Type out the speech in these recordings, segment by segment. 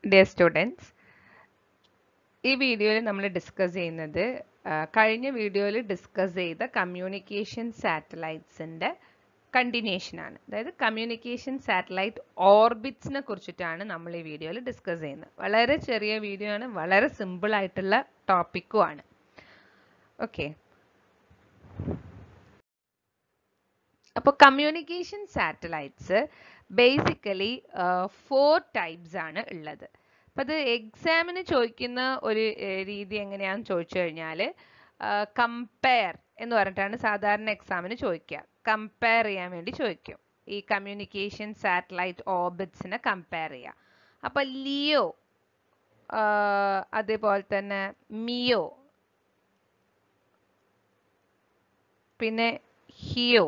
dear students ഈ വീഡിയോയിൽ നമ്മൾ ഡിസ്കസ് ചെയ്യുന്നത് ആ, കഴിഞ്ഞ വീഡിയോയിൽ ഡിസ്കസ് ചെയ്ത കമ്മ്യൂണിക്കേഷൻ സാറ്റലൈറ്റ്സിൻ്റെ കണ്ടിന്യൂഷനാണ് അതായത് കമ്മ്യൂണിക്കേഷൻ സാറ്റലൈറ്റ് ഓർബിറ്റ്സിനെ കുറിച്ചിട്ടാണ് നമ്മൾ ഈ വീഡിയോയിൽ ഡിസ്കസ് ചെയ്യുന്നത് വളരെ ചെറിയ വീഡിയോ ആണ് വളരെ സിമ്പിൾ ആയിട്ടുള്ള ടോപ്പിക്കുമാണ് ഓക്കെ അപ്പോൾ communication satellites basically four types ആണ് ഉള്ളത് അപ്പം അത് എക്സാമിന് ചോദിക്കുന്ന ഒരു ഏർ, രീതി എങ്ങനെയാണെന്ന് ചോദിച്ചു കഴിഞ്ഞാൽ കമ്പയർ എന്ന് പറഞ്ഞിട്ടാണ് സാധാരണ എക്സാമിന് ചോദിക്കുക കമ്പയർ ചെയ്യാൻ വേണ്ടി ചോദിക്കും ഈ കമ്മ്യൂണിക്കേഷൻ സാറ്റലൈറ്റ് ഓർബിറ്റ്സിനെ കമ്പയർ ചെയ്യുക അപ്പം ലിയോ അതേപോലെ തന്നെ മിയോ പിന്നെ ഹിയോ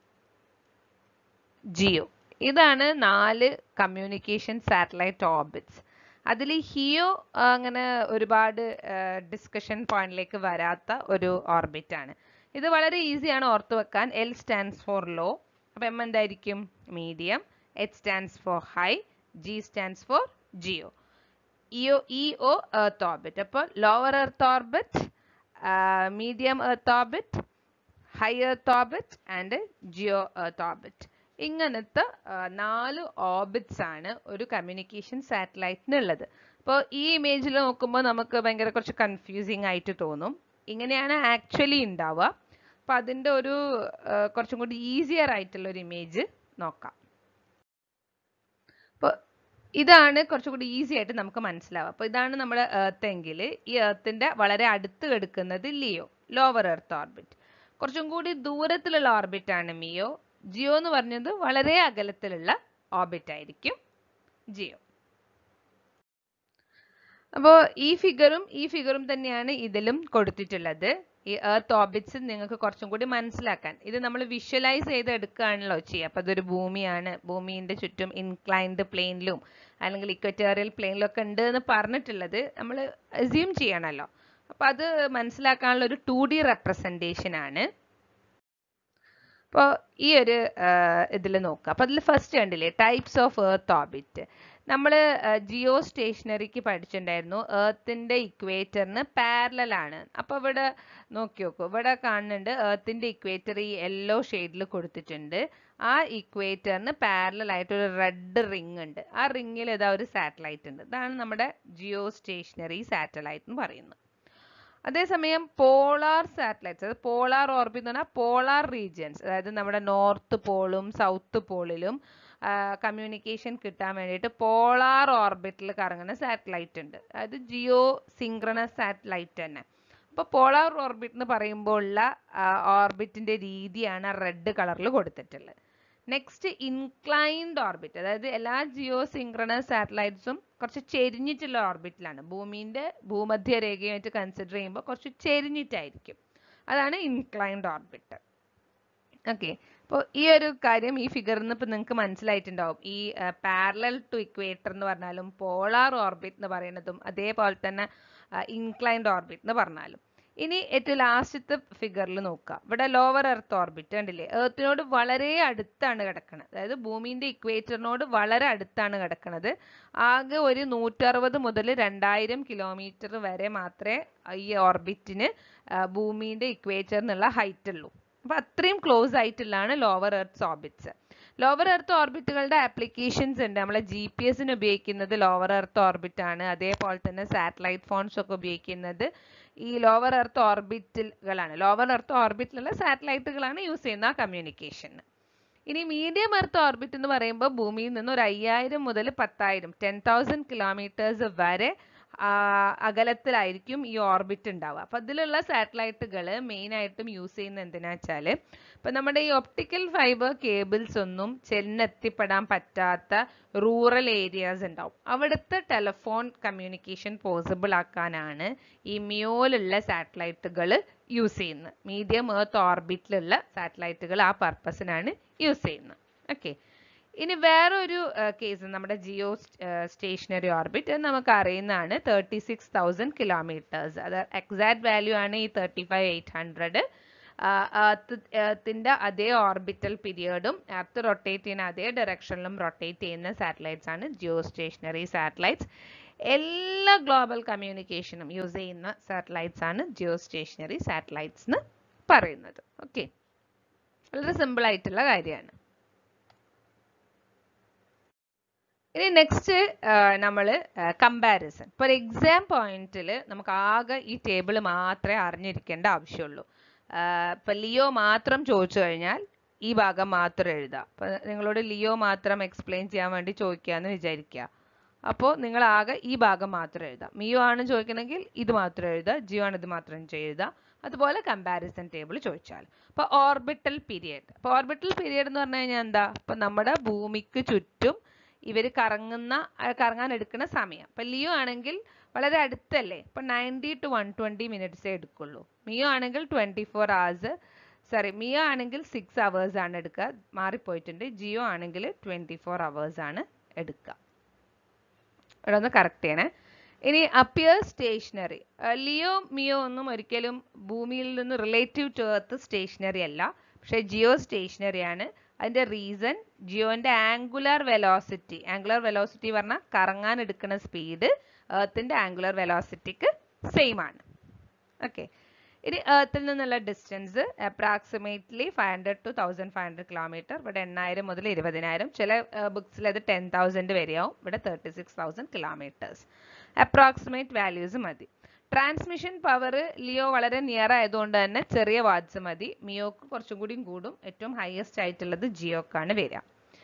ജിയോ ഇതാണ് നാല് കമ്മ്യൂണിക്കേഷൻ സാറ്റലൈറ്റ് ഓർബിറ്റ്സ് അതിൽ ഹിയോ ആ, അങ്ങനെ ഒരുപാട് ഡിസ്കഷൻ പോയിന്റിലേക്ക് വരാത്ത ഒരു ഓർബിറ്റ് ആണ് ഇത് വളരെ ഈസിയാണ് ഓർത്ത് വെക്കാൻ എൽ സ്റ്റാൻഡ്സ് ഫോർ ലോ അപ്പം എം എന്തായിരിക്കും medium H stands for high G stands for geo EO E O earth orbit അപ്പോൾ lower earth orbit medium earth orbit high earth orbit and geo earth orbit ഇങ്ങനത്തെ ആ, നാല് orbits ആണ് ഒരു communication സാറ്റലൈറ്റിനുള്ളത് അപ്പോൾ ഈ ഇമേജിൽ നോക്കുമ്പോൾ നമുക്ക് ഭയങ്കര കുറച്ച് കൺഫ്യൂസിങ് ആയിട്ട് തോന്നും ഇങ്ങനെയാണ് ആക്ച്വലി ഉണ്ടാവുക അപ്പോൾ അതിൻ്റെ ഒരു ആ, കുറച്ചും കൂടി ഈസിയർ ആയിട്ടുള്ള ഒരു ഇമേജ് നോക്കാം അപ്പോൾ ഇതാണ് കുറച്ചും കൂടി ഈസി ആയിട്ട് നമുക്ക് മനസ്സിലാവുക അപ്പോൾ ഇതാണ് നമ്മുടെ എർത്ത് എങ്കിൽ ഈ എർത്തിന്റെ വളരെ അടുത്ത് കിടക്കുന്നത് ലിയോ ലോവർ എർത്ത് ഓർബിറ്റ് കുറച്ചും കൂടി ദൂരത്തിലുള്ള ഓർബിറ്റ് ആണ് മിയോ ജിയോ എന്ന് പറഞ്ഞത് വളരെ അകലത്തിലുള്ള ഓർബിറ്റ് ആയിരിക്കും ജിയോ അപ്പോൾ ഈ ഫിഗറും ഈ ഫിഗറും തന്നെയാണ് ഇതിലും കൊടുത്തിട്ടുള്ളത് ഈ എർത്ത് ഓർബിറ്റ്സ് നിങ്ങൾക്ക് കുറച്ചും കൂടി മനസ്സിലാക്കാൻ ഇത് നമ്മൾ വിഷ്വലൈസ് ചെയ്ത് എടുക്കുകയാണല്ലോ ചെയ്യുക അപ്പോൾ അതൊരു ഭൂമിയാണ് ഭൂമിയുടെ ചുറ്റും ഇൻക്ലൈൻഡ് പ്ലെയിനിലും അല്ലെങ്കിൽ ഇക്വറ്റോറിയൽ പ്ലെയിനിലും ഒക്കെ ഉണ്ട് എന്ന് പറഞ്ഞിട്ടുള്ളത് നമ്മൾ അസ്യൂം ചെയ്യണമല്ലോ അപ്പോൾ അത് മനസ്സിലാക്കാനുള്ള ഒരു ടു ഡി റെപ്രസെൻറ്റേഷൻ ആണ് അപ്പോൾ ഈ ഒരു ഇതിൽ നോക്കുക അപ്പോൾ അതിൽ ഫസ്റ്റ് കണ്ടില്ലേ ടൈപ്സ് ഓഫ് എർത്ത് ഓർബിറ്റ് നമ്മൾ ജിയോ സ്റ്റേഷനറിക്ക് പഠിച്ചിട്ടുണ്ടായിരുന്നു എർത്തിൻ്റെ ഇക്വേറ്ററിന് പാരലൽ ആണ് അപ്പോൾ ഇവിടെ നോക്കി നോക്കൂ ഇവിടെ കാണുന്നുണ്ട് എർത്തിൻ്റെ ഇക്വേറ്റർ ഈ യെല്ലോ ഷെയ്ഡിൽ കൊടുത്തിട്ടുണ്ട് ആ ഇക്വേറ്ററിന് പാരലൽ ആയിട്ട് ഒരു റെഡ് റിംഗ് ഉണ്ട് ആ റിങ്ങിൽ ഇതാ ഒരു സാറ്റലൈറ്റ് ഉണ്ട് ഇതാണ് നമ്മുടെ ജിയോ സ്റ്റേഷനറി സാറ്റലൈറ്റ് എന്ന് പറയുന്നത് അതേസമയം പോളാർ സാറ്റലൈറ്റ്സ് അത് പോളാർ ഓർബിറ്റ് എന്ന് പറഞ്ഞാൽ പോളാർ റീജിയൻസ് അതായത് നമ്മുടെ നോർത്ത് പോളും സൗത്ത് പോളിലും കമ്മ്യൂണിക്കേഷൻ കിട്ടാൻ വേണ്ടിയിട്ട് പോളാർ ഓർബിറ്റിൽ കറങ്ങുന്ന സാറ്റലൈറ്റ് ഉണ്ട് അതായത് ജിയോ സിങ്ക്രണസ് സാറ്റലൈറ്റ് തന്നെ അപ്പോൾ പോളാർ ഓർബിറ്റ് എന്ന് പറയുമ്പോൾ ഉള്ള ഓർബിറ്റിന്റെ രീതിയാണ് റെഡ് കളറിൽ കൊടുത്തിട്ടുള്ളത് നെക്സ്റ്റ് ഇൻക്ലൈൻഡ് ഓർബിറ്റ് അതായത് എല്ലാ ജിയോ സിങ്ക്രണസ് സാറ്റലൈറ്റ്സും കുറച്ച് ചെരിഞ്ഞിട്ടുള്ള ഓർബിറ്റിലാണ് ഭൂമിന്റെ ഭൂമധ്യ രേഖയുമായിട്ട് കൺസിഡർ ചെയ്യുമ്പോൾ കുറച്ച് ചെരിഞ്ഞിട്ടായിരിക്കും അതാണ് ഇൻക്ലൈൻഡ് ഓർബിറ്റ് ഓക്കെ അപ്പോൾ ഈ ഒരു കാര്യം ഈ ഫിഗറിൽ നിന്ന് ഇപ്പം നിങ്ങൾക്ക് മനസ്സിലായിട്ടുണ്ടാവും ഈ പാരലൽ ടു ഇക്വേറ്റർ എന്ന് പറഞ്ഞാലും പോളാർ ഓർബിറ്റ് എന്ന് പറയുന്നതും അതേപോലെ തന്നെ ഇൻക്ലൈൻഡ് ഓർബിറ്റ് എന്ന് പറഞ്ഞാലും ഇനി ഏറ്റവും ലാസ്റ്റത്തെ ഫിഗറിൽ നോക്കുക ഇവിടെ ലോവർ എർത്ത് ഓർബിറ്റ് കണ്ടില്ലേ എർത്തിനോട് വളരെ അടുത്താണ് കിടക്കുന്നത് അതായത് ഭൂമിന്റെ ഇക്വേറ്ററിനോട് വളരെ അടുത്താണ് കിടക്കുന്നത് ആകെ ഒരു നൂറ്ററുപത് മുതൽ രണ്ടായിരം കിലോമീറ്റർ വരെ മാത്രമേ ഈ ഓർബിറ്റിന് ഭൂമിന്റെ ഇക്വേറ്ററിനുള്ള ഹൈറ്റ് ഉള്ളൂ അപ്പൊ അത്രയും ക്ലോസ് ആയിട്ടുള്ളതാണ് lower earth orbits lower earth ഓർബിറ്റുകളുടെ ആപ്ലിക്കേഷൻസ് ഉണ്ട് നമ്മളെ ജി പി എസിന് ഉപയോഗിക്കുന്നത് ലോവർ എർത്ത് ഓർബിറ്റ് ആണ് അതേപോലെ തന്നെ സാറ്റലൈറ്റ് ഫോൺസ് ഒക്കെ ഉപയോഗിക്കുന്നത് ഈ ലോവർ എർത്ത് ഓർബിറ്റുകളാണ് ലോവർ എർത്ത് ഓർബിറ്റിലുള്ള സാറ്റലൈറ്റുകളാണ് യൂസ് ചെയ്യുന്ന കമ്മ്യൂണിക്കേഷന് ഇനി മീഡിയം എർത്ത് ഓർബിറ്റ് എന്ന് പറയുമ്പോൾ ഭൂമിയിൽ നിന്ന് ഒരു അയ്യായിരം മുതൽ പത്തായിരം ടെൻ തൗസൻഡ് കിലോമീറ്റേഴ്സ് വരെ ആ, അകലത്തിലായിരിക്കും ഈ ഓർബിറ്റ് ഉണ്ടാവുക അപ്പം അതിലുള്ള സാറ്റലൈറ്റുകൾ മെയിനായിട്ടും യൂസ് ചെയ്യുന്നത് എന്തിനാ വെച്ചാൽ ഇപ്പം നമ്മുടെ ഈ ഒപ്റ്റിക്കൽ ഫൈബർ കേബിൾസ് ഒന്നും ചെന്നെത്തിപ്പെടാൻ പറ്റാത്ത റൂറൽ ഏരിയാസ് ഉണ്ടാവും അവിടുത്തെ ടെലിഫോൺ കമ്മ്യൂണിക്കേഷൻ പോസിബിൾ ആക്കാനാണ് ഈ മിയോയിലുള്ള സാറ്റലൈറ്റുകൾ യൂസ് ചെയ്യുന്നത് മീഡിയം എർത്ത് ഓർബിറ്റിലുള്ള സാറ്റലൈറ്റുകൾ ആ പർപ്പസിനാണ് യൂസ് ചെയ്യുന്നത് ഓക്കെ ഇനി വേറൊരു കേസ് നമ്മുടെ ജിയോ സ്റ്റേഷനറി ഓർബിറ്റ് നമുക്ക് അറിയുന്നതാണ് തേർട്ടി സിക്സ് തൗസൻഡ് കിലോമീറ്റേഴ്സ് അത് എക്സാക്ട് വാല്യൂ ആണ് ഈ തേർട്ടി ഫൈവ് എയ്റ്റ് ഹൺഡ്രഡ് എർത്തിന്റെ അതേ ഓർബിറ്റൽ പീരിയഡും എർത്ത് റൊട്ടേറ്റ് ചെയ്യുന്ന അതേ ഡയറക്ഷനിലും റൊട്ടേറ്റ് ചെയ്യുന്ന സാറ്റലൈറ്റ്സ് ആണ് ജിയോ സ്റ്റേഷനറി സാറ്റലൈറ്റ്സ് എല്ലാ ഗ്ലോബൽ കമ്മ്യൂണിക്കേഷനും യൂസ് ചെയ്യുന്ന സാറ്റലൈറ്റ്സ് ആണ് ജിയോ സ്റ്റേഷനറി സാറ്റലൈറ്റ്സ് എന്ന് പറയുന്നത് ഓക്കെ വളരെ സിമ്പിൾ ആയിട്ടുള്ള കാര്യമാണ് ഇനി നെക്സ്റ്റ് നമ്മൾ കമ്പാരിസൺ ഇപ്പോൾ ഒരു എക്സാം പോയിന്റിൽ നമുക്ക് ആകെ ഈ ടേബിൾ മാത്രമേ അറിഞ്ഞിരിക്കേണ്ട ആവശ്യമുള്ളൂ ഇപ്പം ലിയോ മാത്രം ചോദിച്ചു കഴിഞ്ഞാൽ ഈ ഭാഗം മാത്രം എഴുതാം അപ്പം നിങ്ങളോട് ലിയോ മാത്രം എക്സ്പ്ലെയിൻ ചെയ്യാൻ വേണ്ടി ചോദിക്കുകയെന്ന് വിചാരിക്കുക അപ്പോൾ നിങ്ങൾ ആകെ ഈ ഭാഗം മാത്രം എഴുതാം മിയോ ആണ് ചോദിക്കണമെങ്കിൽ ഇത് മാത്രം എഴുതുക ജിയോ ആണ് ഇത് മാത്രം എഴുതുക അതുപോലെ കമ്പാരിസൺ ടേബിൾ ചോദിച്ചാൽ അപ്പോൾ ഓർബിറ്റൽ പീരിയഡ് അപ്പോൾ ഓർബിറ്റൽ പീരിയഡ് എന്ന് പറഞ്ഞു കഴിഞ്ഞാൽ എന്താ ഇപ്പം നമ്മുടെ ഭൂമിക്ക് ചുറ്റും ഇവർ കറങ്ങുന്ന കറങ്ങാൻ എടുക്കുന്ന സമയം ഇപ്പം ലിയോ ആണെങ്കിൽ വളരെ അടുത്തല്ലേ ഇപ്പം നയൻറ്റി ടു വൺ ട്വൻറ്റി മിനിറ്റ്സേ എടുക്കുള്ളൂ മിയോ ആണെങ്കിൽ twenty four hours sorry MEO ആണെങ്കിൽ സിക്സ് അവേഴ്സ് ആണ് എടുക്കുക മാറിപ്പോയിട്ടുണ്ട് ജിയോ ആണെങ്കിൽ ട്വൻറ്റി ഫോർ അവേഴ്സ് ആണ് എടുക്കുക ഇവിടെ ഒന്ന് കറക്റ്റ് ചെയ്യണേ ഇനി അപ്പിയർ സ്റ്റേഷനറി ലിയോ മിയോ ഒന്നും ഒരിക്കലും ഭൂമിയിൽ നിന്ന് റിലേറ്റീവ് ടു എർത്ത് സ്റ്റേഷനറി അല്ല പക്ഷേ ജിയോ സ്റ്റേഷനറി ആണ് അതിൻ്റെ റീസൺ ജിയോൻ്റെ ആംഗുലർ വെലോസിറ്റി ആംഗുലർ വെലോസിറ്റി പറഞ്ഞാൽ കറങ്ങാൻ എടുക്കുന്ന സ്പീഡ് എർത്തിൻ്റെ ആംഗുലർ വെലോസിറ്റിക്ക് സെയിം ആണ് ഓക്കെ ഇനി എർത്തിൽ നിന്നുള്ള distance approximately five hundred two thousand five hundred kilometre ഇവിടെ എണ്ണായിരം മുതൽ ഇരുപതിനായിരം ചില ബുക്സിൽ അത് ടെൻ തൗസൻഡ് വരെയാവും ഇവിടെ thirty six thousand kilometres approximate values മതി ട്രാൻസ്മിഷൻ പവർ ലിയോ വളരെ നിയർ ആയതുകൊണ്ട് തന്നെ ചെറിയ വാട്സ് മതി മിയോക്ക് കുറച്ചും കൂടിയും കൂടും ഏറ്റവും ഹയസ്റ്റ് ആയിട്ടുള്ളത് ജിയോക്കാണ് വരിക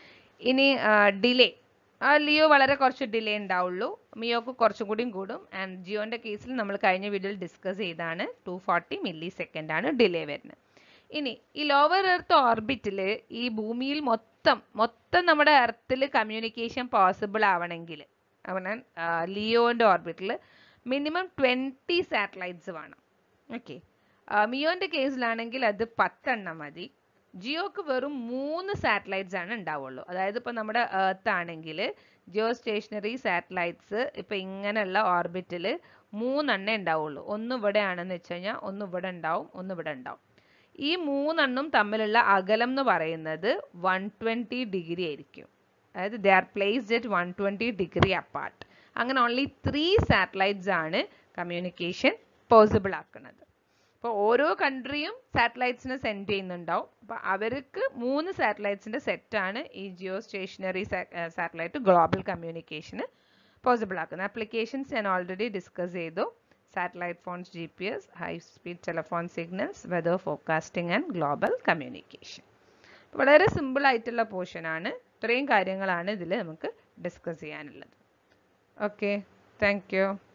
ഇനി ഡിലേ ലിയോ വളരെ കുറച്ച് ഡിലേ ഉണ്ടാവുള്ളൂ മിയോക്ക് കുറച്ചും കൂടിയും കൂടും ആൻഡ് ജിയോന്റെ കേസിൽ നമ്മൾ കഴിഞ്ഞ വീഡിയോയിൽ ഡിസ്കസ് ചെയ്താണ് ടു ഫോർട്ടി മില്ലി സെക്കൻഡ് ആണ് ഡിലേ വരുന്നത് ഇനി ഈ ലോവർ എർത്ത് ഓർബിറ്റിൽ ഈ ഭൂമിയിൽ മൊത്തം മൊത്തം നമ്മുടെ എർത്തിൽ കമ്മ്യൂണിക്കേഷൻ പോസിബിൾ ആവണമെങ്കിൽ അവനെ ലിയോന്റെ ഓർബിറ്റിൽ മിനിമം ട്വൻറ്റി സാറ്റലൈറ്റ്സ് വേണം ഓക്കെ മിയോന്റെ കേസിലാണെങ്കിൽ അത് പത്തെണ്ണം മതി ജിയോക്ക് വെറും മൂന്ന് സാറ്റലൈറ്റ്സ് ആണ് ഉണ്ടാവുള്ളൂ അതായത് ഇപ്പൊ നമ്മുടെ എർത്ത് ആണെങ്കിൽ ജിയോ സ്റ്റേഷനറി സാറ്റലൈറ്റ്സ് ഇപ്പൊ ഇങ്ങനെയുള്ള ഓർബിറ്റിൽ മൂന്നെണ്ണേ ഉണ്ടാവുള്ളൂ ഒന്ന് ഇവിടെ ആണെന്ന് വെച്ച് കഴിഞ്ഞാൽ ഒന്ന് ഇവിടെ ഉണ്ടാവും ഒന്ന് ഇവിടെ ഉണ്ടാവും ഈ മൂന്നെണ്ണം തമ്മിലുള്ള അകലം എന്ന് പറയുന്നത് വൺ ട്വൻറ്റി ഡിഗ്രി ആയിരിക്കും അതായത് they are placed at one twenty degree apart അങ്ങനെ ഓൺലി ത്രീ സാറ്റലൈറ്റ്സ് ആണ് കമ്മ്യൂണിക്കേഷൻ പോസിബിൾ ആക്കുന്നത് അപ്പോൾ ഓരോ കൺട്രിയും സാറ്റലൈറ്റ്സിനെ സെൻഡ് ചെയ്യുന്നുണ്ടാവും അപ്പോൾ അവർക്ക് മൂന്ന് സാറ്റലൈറ്റ്സിൻ്റെ സെറ്റാണ് ഈ ജിയോ സ്റ്റേഷനറി സാറ്റലൈറ്റ് ഗ്ലോബൽ കമ്മ്യൂണിക്കേഷന് പോസിബിൾ ആക്കുന്നത് ആപ്ലിക്കേഷൻസ് ഞാൻ ഓൾറെഡി ഡിസ്കസ് ചെയ്തു satellite phones G P S high speed telephone signals weather forecasting and global communication വളരെ സിമ്പിൾ ആയിട്ടുള്ള പോർഷനാണ് ഇത്രയും കാര്യങ്ങളാണ് ഇതിൽ നമുക്ക് ഡിസ്കസ് ചെയ്യാനുള്ളത് ഓക്കെ താങ്ക് യു